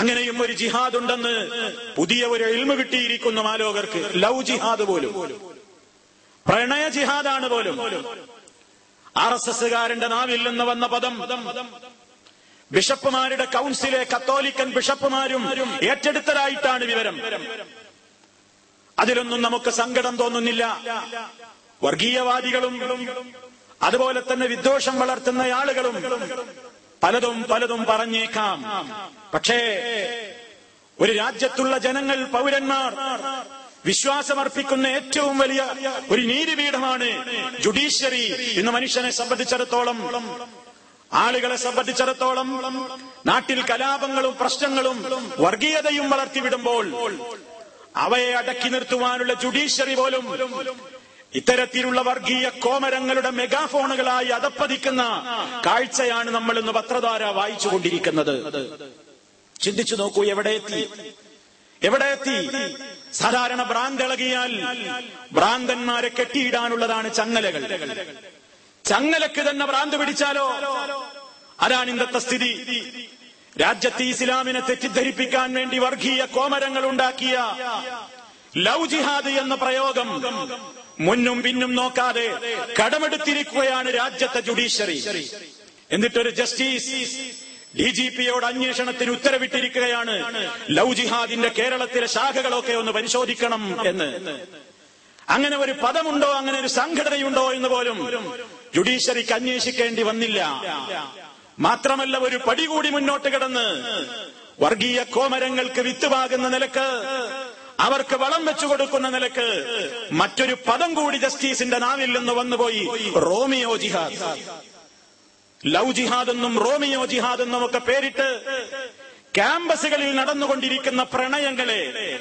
അങ്ങനെയും ഒരു ജിഹാദ് ഉണ്ടെന്ന് പുതിയ ഒരു എൽമ കിട്ടിയിരിക്കുന്നു മാലോകർക്ക് ലവ് ജിഹാദ് പോലും പ്രണയ ജിഹാദാണ് പോലും ആർ എസ് എസ്സുകാരന്റെ നാവിൽ നിന്ന് വന്ന പദം ബിഷപ്പുമാരുടെ കൗൺസിലെ കത്തോലിക്കൻ ബിഷപ്പുമാരും ഏറ്റെടുത്തതായിട്ടാണ് വിവരം അതിലൊന്നും നമുക്ക് സങ്കടം തോന്നുന്നില്ല വർഗീയവാദികളും അതുപോലെ തന്നെ വിദ്വേഷം വളർത്തുന്ന ആളുകളും പലതും പലതും പറഞ്ഞേക്കാം പക്ഷേ ഒരു രാജ്യത്തുള്ള ജനങ്ങൾ പൗരന്മാർ വിശ്വാസമർപ്പിക്കുന്ന ഏറ്റവും വലിയ ഒരു നീതിപീഠമാണ് ജുഡീഷ്യറി ഇന്ന് മനുഷ്യനെ സംബന്ധിച്ചിടത്തോളം ആളുകളെ സംബന്ധിച്ചിടത്തോളം നാട്ടിൽ കലാപങ്ങളും പ്രശ്നങ്ങളും വർഗീയതയും വളർത്തിവിടുമ്പോൾ അവയെ അടക്കി നിർത്തുവാനുള്ള ജുഡീഷ്യറി പോലും ഇത്തരത്തിലുള്ള വർഗീയ കോമരങ്ങളുടെ മെഗാഫോണുകളായി അതപ്പതിക്കുന്ന കാഴ്ചയാണ് നമ്മൾ ഇന്ന് പത്രധാര വായിച്ചുകൊണ്ടിരിക്കുന്നത് ചിന്തിച്ചു നോക്കൂ എവിടെ എത്തി എവിടെ എത്തി സാധാരണ ഭ്രാന്ത് ഇളകിയാൽ ഭ്രാന്തന്മാരെ കെട്ടിയിടാനുള്ളതാണ് ചങ്ങലകൾ ചങ്ങലക്ക് തന്നെ ഭ്രാന്ത് പിടിച്ചാലോ അതാണ് ഇന്നത്തെ സ്ഥിതി രാജ്യത്ത് ഇസ്ലാമിനെ തെറ്റിദ്ധരിപ്പിക്കാൻ വേണ്ടി വർഗീയ കോമരങ്ങൾ ഉണ്ടാക്കിയ ലവ് ജിഹാദ് എന്ന പ്രയോഗം മുന്നും പിന്നും നോക്കാതെ കടമെടുത്തിരിക്കുകയാണ് രാജ്യത്തെ ജുഡീഷ്യറി എന്നിട്ടൊരു ജസ്റ്റിസ് ഡി ജി പിയോട് അന്വേഷണത്തിന് ഉത്തരവിട്ടിരിക്കുകയാണ് ലവ് ജിഹാദിന്റെ കേരളത്തിലെ ശാഖകളൊക്കെ ഒന്ന് പരിശോധിക്കണം എന്ന് അങ്ങനെ ഒരു പദമുണ്ടോ അങ്ങനെ ഒരു സംഘടനയുണ്ടോ എന്ന് പോലും ജുഡീഷ്യറിക്ക് അന്വേഷിക്കേണ്ടി വന്നില്ല മാത്രമല്ല ഒരു പടി കൂടി മുന്നോട്ട് കിടന്ന് വർഗീയ കോമരങ്ങൾക്ക് വിത്തുപാകുന്ന നിലക്ക് അവർക്ക് വളം വെച്ചു കൊടുക്കുന്ന നിലക്ക് മറ്റൊരു പദം കൂടി ജസ്റ്റിസിന്റെ നാവിൽ നിന്ന് വന്നുപോയി റോമിയോ ജിഹാദ് ലവ് ജിഹാദ് എന്നും റോമിയോ ജിഹാദ് എന്നും ഒക്കെ പേരിട്ട് ക്യാമ്പസുകളിൽ നടന്നുകൊണ്ടിരിക്കുന്ന പ്രണയങ്ങളെ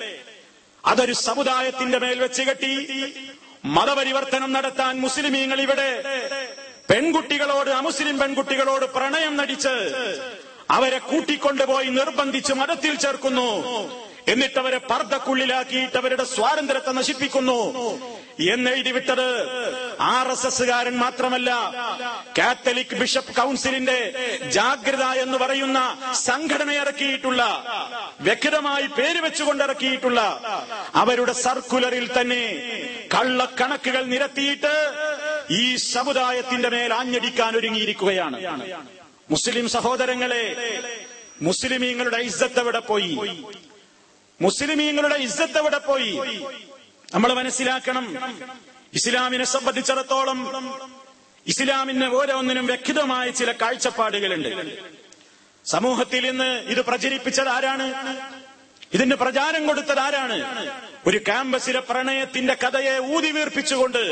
അതൊരു സമുദായത്തിന്റെ മേൽ വെച്ച് കെട്ടി മതപരിവർത്തനം നടത്താൻ മുസ്ലിമീങ്ങൾ ഇവിടെ പെൺകുട്ടികളോട് അമുസ്ലിം പെൺകുട്ടികളോട് പ്രണയം നടിച്ച് അവരെ കൂട്ടിക്കൊണ്ടുപോയി നിർബന്ധിച്ച് മതത്തിൽ ചേർക്കുന്നു എന്നിട്ട് അവരെ പർദ്ദക്കുള്ളിലാക്കിയിട്ട് അവരുടെ സ്വാതന്ത്ര്യത്തെ നശിപ്പിക്കുന്നു എന്നെഴുതി വിട്ടത് ആർ എസ് എസ്സുകാരൻ മാത്രമല്ല കാത്തലിക് ബിഷപ്പ് കൗൺസിലിന്റെ ജാഗ്രത എന്ന് പറയുന്ന സംഘടന ഇറക്കിയിട്ടുള്ള വ്യക്തമായി പേര് വെച്ചുകൊണ്ട് ഇറക്കിയിട്ടുള്ള അവരുടെ സർക്കുലറിൽ തന്നെ കള്ളക്കണക്കുകൾ നിരത്തിയിട്ട് ഈ സമുദായത്തിന്റെ മേൽ ആഞ്ഞടിക്കാൻ ഒരുങ്ങിയിരിക്കുകയാണ് മുസ്ലിം സഹോദരങ്ങളെ മുസ്ലിമീങ്ങളുടെ ഇസ്സത്ത് എവിടെ പോയി മുസ്ലിമീങ്ങളുടെ ഇസ്സത്ത് എവിടെ പോയി നമ്മൾ മനസ്സിലാക്കണം ഇസ്ലാമിനെ സംബന്ധിച്ചിടത്തോളം ഇസ്ലാമിന് ഓരോന്നിനും വ്യക്തമായ ചില കാഴ്ചപ്പാടുകളുണ്ട് സമൂഹത്തിൽ ഇന്ന് ഇത് പ്രചരിപ്പിച്ചത് ആരാണ് ഇതിന്റെ പ്രചാരം കൊടുത്തത് ആരാണ് ഒരു ക്യാമ്പസിലെ പ്രണയത്തിന്റെ കഥയെ ഊതി വീർപ്പിച്ചുകൊണ്ട്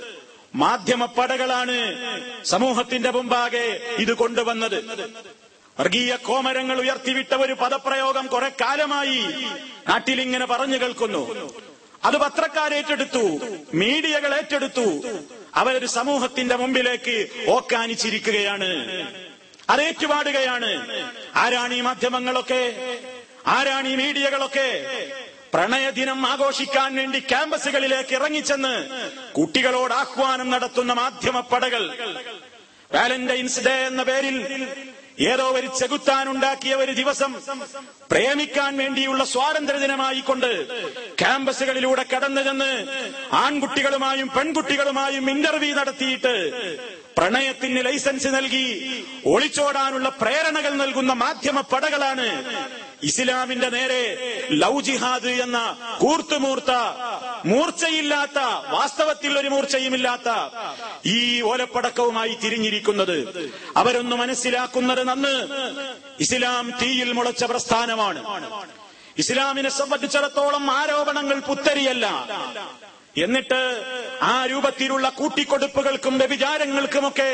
മാധ്യമപ്പടകളാണ് സമൂഹത്തിന്റെ മുമ്പാകെ ഇത് കൊണ്ടുവന്നത് വർഗീയ കോമരങ്ങൾ ഉയർത്തിവിട്ട ഒരു പദപ്രയോഗം കുറെ കാലമായി നാട്ടിൽ ഇങ്ങനെ പറഞ്ഞു കേൾക്കുന്നു അത് പത്രക്കാർ ഏറ്റെടുത്തു മീഡിയകൾ ഏറ്റെടുത്തു അവരൊരു സമൂഹത്തിന്റെ മുമ്പിലേക്ക് ഓക്കാനിച്ചിരിക്കുകയാണ് അത് ഏറ്റുപാടുകയാണ് ആരാണ് ഈ മാധ്യമങ്ങളൊക്കെ ആരാണ് ഈ മീഡിയകളൊക്കെ പ്രണയദിനം ആഘോഷിക്കാൻ വേണ്ടി ക്യാമ്പസുകളിലേക്ക് ഇറങ്ങിച്ചെന്ന് കുട്ടികളോട് ആഹ്വാനം നടത്തുന്ന മാധ്യമപ്പടകൾ വാലന്റൈൻസ് ഡേ എന്ന പേരിൽ ഏതോ ഒരു ചെകുത്താനുണ്ടാക്കിയ ഒരു ദിവസം പ്രേമിക്കാൻ വേണ്ടിയുള്ള സ്വാതന്ത്ര്യ ദിനമായിക്കൊണ്ട് ക്യാമ്പസുകളിലൂടെ കടന്നു ചെന്ന് ആൺകുട്ടികളുമായും പെൺകുട്ടികളുമായും ഇന്റർവ്യൂ നടത്തിയിട്ട് പ്രണയത്തിന് ലൈസൻസ് നൽകി ഒളിച്ചോടാനുള്ള പ്രേരണകൾ നൽകുന്ന മാധ്യമ പടകളാണ് ഇസ്ലാമിന്റെ നേരെ ലവ് ജിഹാദ് എന്ന കൂർത്തുമൂർത്ത മൂർച്ചയില്ലാത്ത വാസ്തവത്തിൽ ഒരു മൂർച്ചയുമില്ലാത്ത ഈ ഓലപ്പടക്കവുമായി തിരിഞ്ഞിരിക്കുന്നത് അവരൊന്ന് മനസ്സിലാക്കുന്നത് നന്ന് ഇസ്ലാം തീയിൽ മുളച്ച പ്രസ്ഥാനമാണ് ഇസ്ലാമിനെ സംബന്ധിച്ചിടത്തോളം ആരോപണങ്ങൾ പുത്തരിയല്ല എന്നിട്ട് ആ രൂപത്തിലുള്ള കൂട്ടിക്കൊടുപ്പുകൾക്കും വ്യഭിചാരങ്ങൾക്കുമൊക്കെ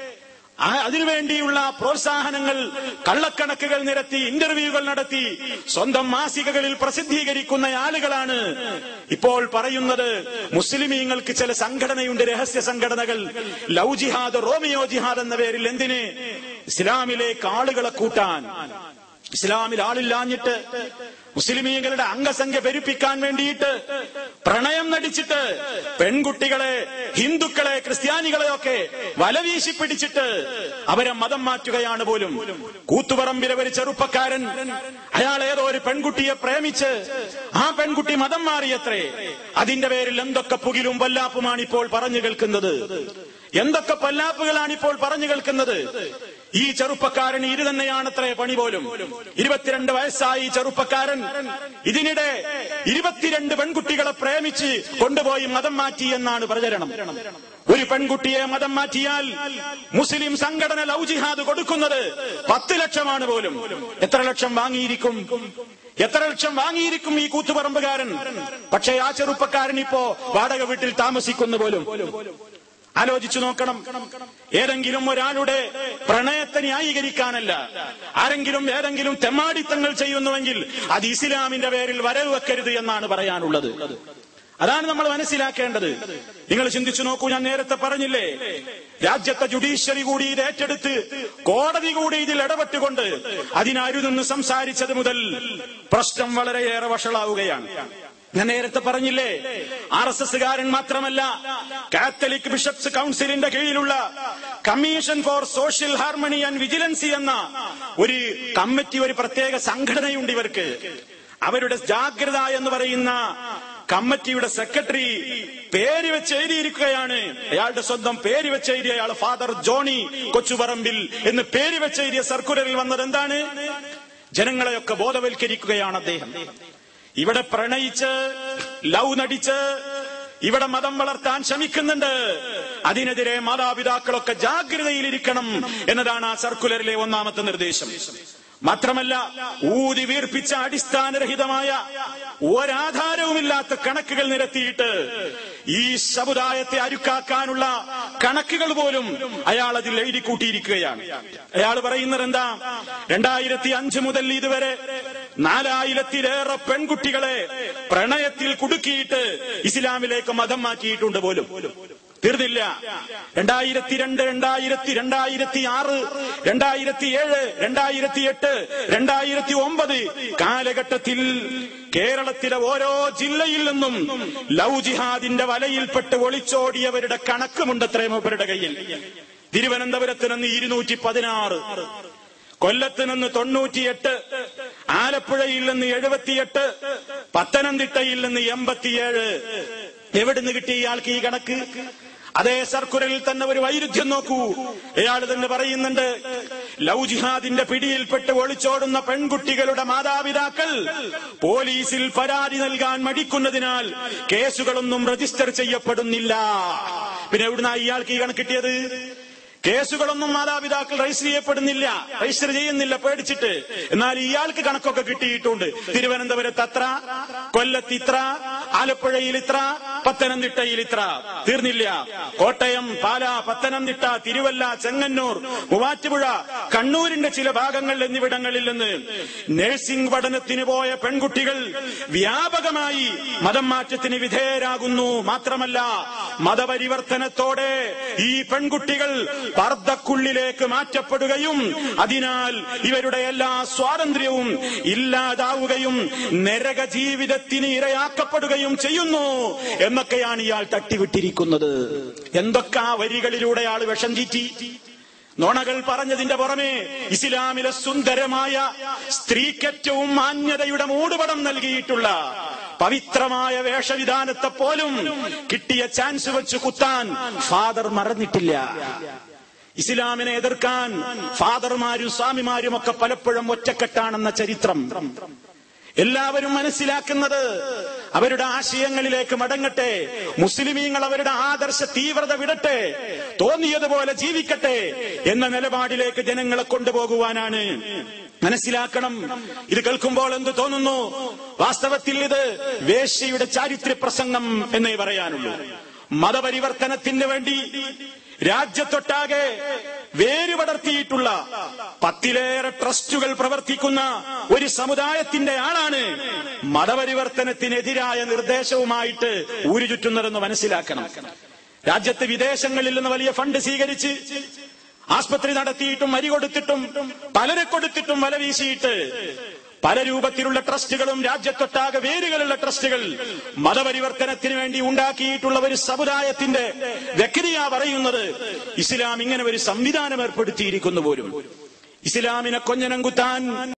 ആ- അതിനുവേണ്ടിയുള്ള പ്രോത്സാഹനങ്ങൾ കള്ളക്കണക്കുകൾ നിരത്തി ഇന്റർവ്യൂകൾ നടത്തി സ്വന്തം മാസികകളിൽ പ്രസിദ്ധീകരിക്കുന്ന ആളുകളാണ് ഇപ്പോൾ പറയുന്നത് മുസ്ലിമീങ്ങൾക്ക് ചില സംഘടനയുണ്ട് രഹസ്യ സംഘടനകൾ ലവ് ജിഹാദ് റോമിയോ ജിഹാദ് എന്ന പേരിൽ എന്തിന് ഇസ്ലാമിലേക്ക് ആളുകളെ കൂട്ടാൻ ഇസ്ലാമിൽ ആളില്ലാഞ്ഞിട്ട് മുസ്ലിമീങ്ങളുടെ അംഗസംഖ്യ പെരുപ്പിക്കാൻ വേണ്ടിയിട്ട് പ്രണയം നടിച്ചിട്ട് പെൺകുട്ടികളെ ഹിന്ദുക്കളെ ക്രിസ്ത്യാനികളെയൊക്കെ വലവീശി പിടിച്ചിട്ട് അവരെ മതം മാറ്റുകയാണ് പോലും കൂത്തുപറമ്പിലെ ഒരു ചെറുപ്പക്കാരൻ അയാൾ ഏതോ ഒരു പെൺകുട്ടിയെ പ്രേമിച്ച് ആ പെൺകുട്ടി മതം മാറിയത്രേ അതിന്റെ പേരിൽ എന്തൊക്കെ പുകിലും വല്ലാപ്പുമാണ് ഇപ്പോൾ പറഞ്ഞു കേൾക്കുന്നത് എന്തൊക്കെ പല്ലാപ്പുകളാണ് ഇപ്പോൾ പറഞ്ഞു കേൾക്കുന്നത് ഈ ചെറുപ്പക്കാരൻ ഇത് തന്നെയാണത്രേ പണി പോലും ഇരുപത്തിരണ്ട് വയസ്സായി ഈ ചെറുപ്പക്കാരൻ ഇതിനിടെ ഇരുപത്തിരണ്ട് പെൺകുട്ടികളെ പ്രേമിച്ച് കൊണ്ടുപോയി മതം മാറ്റി എന്നാണ് പ്രചരണം ഒരു പെൺകുട്ടിയെ മതം മാറ്റിയാൽ മുസ്ലിം സംഘടന ലവ് ജിഹാദ് കൊടുക്കുന്നത് പത്ത് ലക്ഷമാണ് പോലും എത്ര ലക്ഷം വാങ്ങിയിരിക്കും എത്ര ലക്ഷം വാങ്ങിയിരിക്കും ഈ കൂത്തുപറമ്പുകാരൻ പക്ഷേ ആ ചെറുപ്പക്കാരൻ ഇപ്പോ വാടക വീട്ടിൽ താമസിക്കുന്നു പോലും ആലോചിച്ചു നോക്കണം ഏതെങ്കിലും ഒരാളുടെ പ്രണയത്തെ ന്യായീകരിക്കാനല്ല ആരെങ്കിലും ഏതെങ്കിലും തെമ്മാടിത്തങ്ങൾ ചെയ്യുന്നുവെങ്കിൽ അത് ഇസ്ലാമിന്റെ പേരിൽ വരവ് വെക്കരുത് എന്നാണ് പറയാനുള്ളത് അതാണ് നമ്മൾ മനസ്സിലാക്കേണ്ടത് നിങ്ങൾ ചിന്തിച്ചു നോക്കൂ ഞാൻ നേരത്തെ പറഞ്ഞില്ലേ രാജ്യത്തെ ജുഡീഷ്യറി കൂടി ഇത് ഏറ്റെടുത്ത് കോടതി കൂടി ഇതിൽ ഇടപെട്ടുകൊണ്ട് അതിനരുതെന്ന് സംസാരിച്ചത് മുതൽ പ്രശ്നം വളരെയേറെ വഷളാവുകയാണ് ഞാൻ നേരത്തെ പറഞ്ഞില്ലേ ആർ എസ് എസ്സുകാരൻ മാത്രമല്ല കാത്തലിക് ബിഷപ്സ് കൗൺസിലിന്റെ കീഴിലുള്ള commission for social harmony and vigilance എന്ന ഒരു കമ്മിറ്റി ഒരു പ്രത്യേക സംഘടനയുണ്ട് ഇവർക്ക് അവരുടെ ജാഗ്രത എന്ന് പറയുന്ന കമ്മിറ്റിയുടെ സെക്രട്ടറി പേര് വെച്ച് എഴുതിയിരിക്കുകയാണ് അയാളുടെ സ്വന്തം പേര് വെച്ച് എഴുതിയ അയാൾ ഫാദർ ജോണി കൊച്ചുപറമ്പിൽ എന്ന് പേര് വെച്ച് എഴുതിയ സർക്കുലറിൽ വന്നത് എന്താണ് ജനങ്ങളെയൊക്കെ ബോധവൽക്കരിക്കുകയാണ് അദ്ദേഹം ഇവിടെ പ്രണയിച്ച് ലവ് നടിച്ച് ഇവിടെ മതം വളർത്താൻ ശ്രമിക്കുന്നുണ്ട് അതിനെതിരെ മാതാപിതാക്കളൊക്കെ ജാഗ്രതയിലിരിക്കണം എന്നതാണ് ആ സർക്കുലറിലെ ഒന്നാമത്തെ നിർദ്ദേശം മാത്രമല്ല ഊതി വീർപ്പിച്ച അടിസ്ഥാനരഹിതമായ ഒരാധാരവുമില്ലാത്ത കണക്കുകൾ നിരത്തിയിട്ട് ഈ സമുദായത്തെ അരുക്കാക്കാനുള്ള കണക്കുകൾ പോലും അയാൾ അതിൽ എഴുതി കൂട്ടിയിരിക്കുകയാണ് അയാൾ പറയുന്നത് എന്താ രണ്ടായിരത്തി അഞ്ച് മുതൽ ഇതുവരെ നാലായിരത്തിലേറെ പെൺകുട്ടികളെ പ്രണയത്തിൽ കുടുക്കിയിട്ട് ഇസ്ലാമിലേക്ക് മതം മാറ്റിയിട്ടുണ്ട് പോലും തീർന്നില്ല രണ്ടായിരത്തി രണ്ട് രണ്ടായിരത്തി രണ്ടായിരത്തി ആറ് രണ്ടായിരത്തി ഏഴ് രണ്ടായിരത്തി എട്ട് രണ്ടായിരത്തി ഒമ്പത് കാലഘട്ടത്തിൽ കേരളത്തിലെ ഓരോ ജില്ലയിൽ നിന്നും ലവ് ജിഹാദിന്റെ വലയിൽപ്പെട്ട് ഒളിച്ചോടിയവരുടെ കണക്കുമുണ്ടത്രേ മൂപ്പരുടെ കയ്യിൽ തിരുവനന്തപുരത്ത് നിന്ന് ഇരുന്നൂറ്റി പതിനാറ് കൊല്ലത്ത് നിന്ന് തൊണ്ണൂറ്റിയെട്ട് ആലപ്പുഴയിൽ നിന്ന് എഴുപത്തിയെട്ട് പത്തനംതിട്ടയിൽ നിന്ന് എൺപത്തിയേഴ് എവിടുന്ന് കിട്ടി ഇയാൾക്ക് ഈ കണക്ക് അതേ സർക്കുലറിൽ തന്നെ ഒരു വൈരുദ്ധ്യം നോക്കൂ ഇയാൾ തന്നെ പറയുന്നുണ്ട് ലവ് ജിഹാദിന്റെ പിടിയിൽപ്പെട്ട് ഒളിച്ചോടുന്ന പെൺകുട്ടികളുടെ മാതാപിതാക്കൾ പോലീസിൽ പരാതി നൽകാൻ മടിക്കുന്നതിനാൽ കേസുകളൊന്നും രജിസ്റ്റർ ചെയ്യപ്പെടുന്നില്ല പിന്നെ എവിടുന്ന ഇയാൾക്ക് ഈ കണക്ക് കിട്ടിയത് കേസുകളൊന്നും മാതാപിതാക്കൾ രജിസ്റ്റർ ചെയ്യപ്പെടുന്നില്ല രജിസ്റ്റർ ചെയ്യുന്നില്ല പേടിച്ചിട്ട് എന്നാൽ ഇയാൾക്ക് കണക്കൊക്കെ കിട്ടിയിട്ടുണ്ട് തിരുവനന്തപുരത്ത് അത്ര കൊല്ലത്ത് ഇത്ര ആലപ്പുഴയിൽ ഇത്ര പത്തനംതിട്ടയിൽ ഇത്ര തീർന്നില്ല കോട്ടയം പാല പത്തനംതിട്ട തിരുവല്ല ചെങ്ങന്നൂർ മൂവാറ്റുപുഴ കണ്ണൂരിന്റെ ചില ഭാഗങ്ങൾ എന്നിവിടങ്ങളിൽ നിന്ന് നഴ്സിംഗ് പഠനത്തിന് പോയ പെൺകുട്ടികൾ വ്യാപകമായി മതം മാറ്റത്തിന് വിധേയരാകുന്നു മാത്രമല്ല മതപരിവർത്തനത്തോടെ ഈ പെൺകുട്ടികൾ പർദ്ദക്കുള്ളിലേക്ക് മാറ്റപ്പെടുകയും അതിനാൽ ഇവരുടെ എല്ലാ സ്വാതന്ത്ര്യവും ഇല്ലാതാവുകയും നരക ജീവിതത്തിന് ഇരയാക്കപ്പെടുകയും ചെയ്യുന്നു എന്നൊക്കെയാണ് ഇയാൾ തട്ടിവിട്ടിരിക്കുന്നത് എന്തൊക്കെ ആ വരികളിലൂടെ ആൾ വിഷം ചീറ്റി നോണകൾ പറഞ്ഞതിന്റെ പുറമെ ഇസ്ലാമിലെ സുന്ദരമായ സ്ത്രീക്കറ്റവും മാന്യതയുടെ മൂടുപടം നൽകിയിട്ടുള്ള പവിത്രമായ വേഷവിധാനത്തെ പോലും കിട്ടിയ ചാൻസ് വെച്ച് കുത്താൻ ഫാദർ മറന്നിട്ടില്ല ഇസ്ലാമിനെ എതിർക്കാൻ ഫാദർമാരും സ്വാമിമാരും ഒക്കെ പലപ്പോഴും ഒറ്റക്കെട്ടാണെന്ന ചരിത്രം എല്ലാവരും മനസ്സിലാക്കുന്നത് അവരുടെ ആശയങ്ങളിലേക്ക് മടങ്ങട്ടെ മുസ്ലിമീങ്ങൾ അവരുടെ ആദർശ തീവ്രത വിടട്ടെ തോന്നിയതുപോലെ ജീവിക്കട്ടെ എന്ന നിലപാടിലേക്ക് ജനങ്ങളെ കൊണ്ടുപോകുവാനാണ് മനസ്സിലാക്കണം ഇത് കേൾക്കുമ്പോൾ എന്ത് തോന്നുന്നു വാസ്തവത്തിൽ ഇത് വേശ്യയുടെ ചാരിത്ര പ്രസംഗം എന്നേ പറയാനുള്ളൂ മതപരിവർത്തനത്തിന് വേണ്ടി രാജ്യത്തൊട്ടാകെ വേരുപടർത്തിയിട്ടുള്ള പത്തിലേറെ ട്രസ്റ്റുകൾ പ്രവർത്തിക്കുന്ന ഒരു സമുദായത്തിന്റെ ആളാണ് മതപരിവർത്തനത്തിനെതിരായ നിർദ്ദേശവുമായിട്ട് ഊരുചുറ്റുന്നതെന്ന് മനസ്സിലാക്കണം രാജ്യത്ത് വിദേശങ്ങളിൽ നിന്ന് വലിയ ഫണ്ട് സ്വീകരിച്ച് ആസ്പത്രി നടത്തിയിട്ടും അരി കൊടുത്തിട്ടും പലരെ കൊടുത്തിട്ടും വല വീശിയിട്ട് പല രൂപത്തിലുള്ള ട്രസ്റ്റുകളും രാജ്യത്തൊട്ടാകെ വേരുകളുള്ള ട്രസ്റ്റുകൾ മതപരിവർത്തനത്തിന് വേണ്ടി ഉണ്ടാക്കിയിട്ടുള്ള ഒരു സമുദായത്തിന്റെ വ്യക്തിയാ പറയുന്നത് ഇസ്ലാം ഇങ്ങനെ ഒരു സംവിധാനം ഏർപ്പെടുത്തിയിരിക്കുന്നു പോലും ഇസ്ലാമിനെ കൊഞ്ഞനം കുത്താൻ